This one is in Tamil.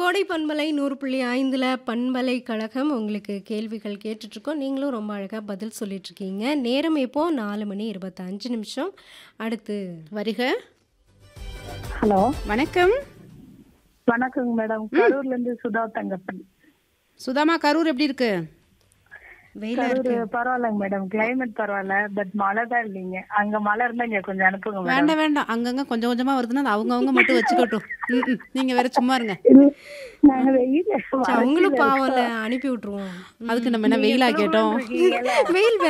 கோடை பண்பலை நூறு புள்ளி ஐந்தில் பண்பலைக்கழகம் உங்களுக்கு கேள்விகள் கேட்டுட்ருக்கோம் நீங்களும் ரொம்ப அழகாக பதில் சொல்லிட்டுருக்கீங்க நேரம் இப்போ நாலு மணி இருபத்தஞ்சு நிமிஷம் அடுத்து வருக ஹலோ வணக்கம் வணக்கங்க மேடம் கரூர்ல இருந்து சுதா தங்கப்பன் சுதாமா கரூர் எப்படி இருக்கு வெயிலா கரூர் பரவாயில்லைங்க மேடம் கிளைமேட் பரவாயில்ல பட் மழை தான் இல்லைங்க அங்க மழை இருந்தா இங்க கொஞ்சம் அனுப்புங்க மேடம் வேண்டாம் வேண்டாம் அங்கங்க கொஞ்சம் கொஞ்சமா வருதுன்னா அது அவங்கவங்க மட்டும் வச்சுக்கட்டும் ம், ம். நீங்க வேற சும்மா இருங்க நாங்க வெயில் அவங்களும் பாவம்ல அனுப்பி விட்டுருவோம் அதுக்கு நம்ம என்ன வெயிலா கேட்டோம் இருக்கீங்கல்ல வெயில்